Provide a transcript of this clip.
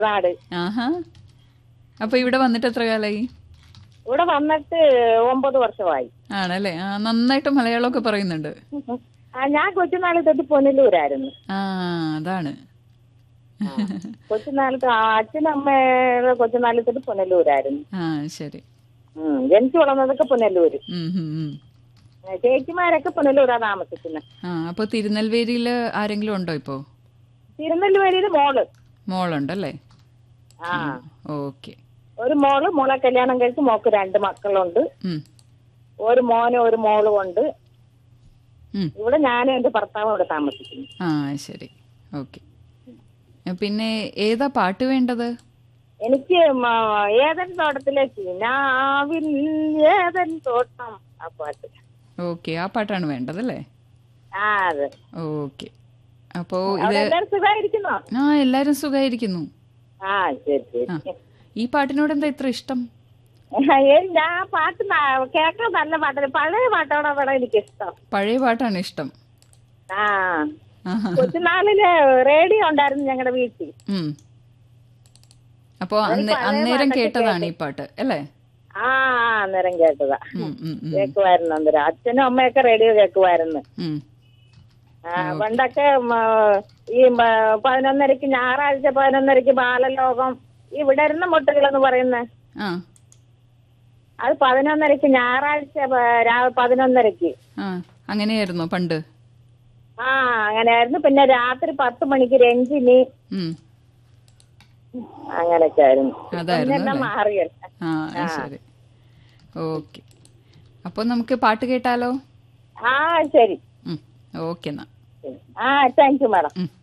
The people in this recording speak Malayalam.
നാട് ആഹാ അപ്പൊ ഇവിടെ വന്നിട്ട് എത്ര കാലായി ഇവിടെ വന്നിട്ട് ഒമ്പത് വർഷമായി ആണല്ലേ ആ നന്നായിട്ട് മലയാളമൊക്കെ പറയുന്നുണ്ട് ആ ഞാൻ കൊച്ചുനാളിൽ തൊട്ട് പുനലൂരായിരുന്നു ആ അതാണ് കൊച്ചുനാളത്ത് അച്ഛനും അമ്മയുടെ കൊച്ചുനാളിൽ തൊട്ട് പുനലൂരായിരുന്നു ആ ശരി ഉം. ജനിച്ചു വളർന്നതൊക്കെ പുനലൂര് ഉം, ഉം, ഉം. ചേച്ചിമാരൊക്കെ പുനലൂരാ താമസിക്കുന്നത് ആ അപ്പൊ തിരുനെൽവേലിയില് ആരെങ്കിലും ഉണ്ടോ ഇപ്പോ തിരുനെല്ലുവേലിയില് മോള് മോളുണ്ടല്ലേ ആ ഓക്കെ ഒരു മോള് മോളെ കല്യാണം കഴിച്ച് മോക്ക് രണ്ട് മക്കളുണ്ട് ഒരു മോനും ഒരു മോളും ഉണ്ട് ഇവിടെ ഞാനും എന്റെ ഭർത്താവും ഇവിടെ താമസിക്കുന്നു ആ ശരി ഓക്കെ പിന്നെ ഏതാ പാട്ട് വേണ്ടത് എനിക്ക് മ- ഏതൻ തോട്ടത്തിലേക്ക് ഞാവിൽ ഏതൻ തോട്ടം ആ പാട്ട് ഓക്കെ ആ പാട്ടാണ് വേണ്ടതല്ലേ ആ അതെ ഓക്കെ അപ്പോ അവിടെ ഇത് എല്ലാരും സുഖമായിരിക്കുന്നോ ആ എല്ലാരും സുഖായിരിക്കുന്നു ആ ശരി ശരി ആ ഈ പാട്ടിനോട് എന്താ ഇത്ര ഇഷ്ടം ഏ, ഞാൻ പാട്ട് ന- കേൾക്കാൻ നല്ല പാട്ടല്ല പഴയ പാട്ടോടെ ഇവിടെ എനിക്ക് ഇഷ്ടം പഴയ പാട്ടാണ് ഇഷ്ടം ആ ആഹാ. കൊച്ചുനാളില് റേഡിയോ ഉണ്ടായിരുന്നു ഞങ്ങളുടെ വീട്ടിൽ ഉം. അപ്പോ അന്നേ- പഴയ അന്നേരം പാട്ടൊക്കെ കേട്ടതാണ് ഈ പാട്ട് അല്ലേ ആ ആ, അന്നേരം കേട്ടതാ ഉം, ഉം, ഉം, കേക്കുമായിരുന്നു അന്നേരം അച്ഛനും അമ്മയൊക്കെ റേഡിയോ കേക്കുമായിരുന്നു ഉം. ആ, പണ്ടൊക്കെ മ, ഈ മ, പതിനൊന്നരക്ക് ഞായറാഴ്ച പതിനൊന്നരക്ക് ബാലലോകം ഈ വിടരുന്ന മുട്ടുകളെന്ന് പറയുന്നത് ആ അത് പതിനൊന്നരക്ക് ഞായറാഴ്ച പ- രാവിലെ പതിനൊന്നരക്ക് ആ അങ്ങനെയായിരുന്നോ പണ്ട് ആ അങ്ങനെയായിരുന്നു പിന്നെ രാത്രി പത്ത് മണിക്ക് രഞ്ജിനി ഉം. അങ്ങനെയൊക്കെ ആയിരുന്നു അതായിരുന്നു പിന്നെ അല്ലേ? മാറിയല്ല ആ അത് ശരി ഓക്കെ അപ്പൊ നമുക്ക് പാട്ട് കേട്ടാലോ ആ ശരി ഓക്കെ എന്നാ ആ താങ്ക് യു മാഡം ഉം.